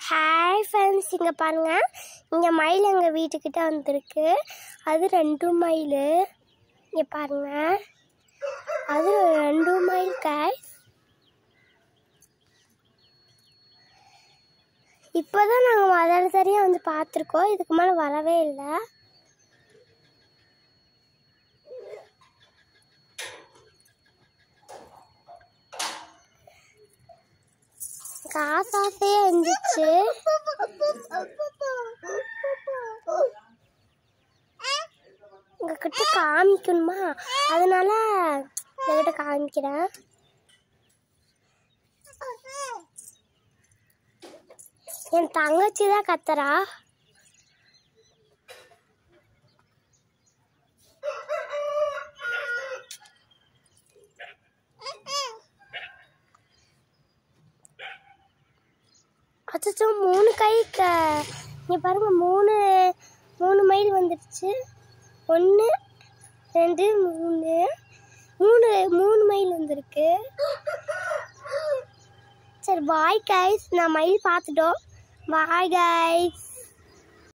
hi friends இங்கே பாருங்க இங்கே மயில் எங்கள் வீட்டுக்கிட்ட வந்திருக்கு அது ரெண்டு மயில் இங்கே பாருங்க அது ரெண்டு மயில் காய் இப்போ தான் நாங்கள் முதல் சரியாக வந்து பார்த்துருக்கோம் இதுக்கு மேலே வரவே இல்லை காசாசே வந்துச்சு உங்ககிட்ட காமிக்கணுமா அதனால உங்ககிட்ட காமிக்கிறேன் என் தங்கச்சி தான் கத்துறா அச்சோ மூணு கை க இங்கே பாருங்க மூணு மூணு மைல் வந்துடுச்சு ஒன்று ரெண்டு மூணு மூணு மூணு மைல் வந்திருக்கு சரி பாய் கைஸ் நான் மயில் பார்த்துட்டோம் பாய் கைஸ்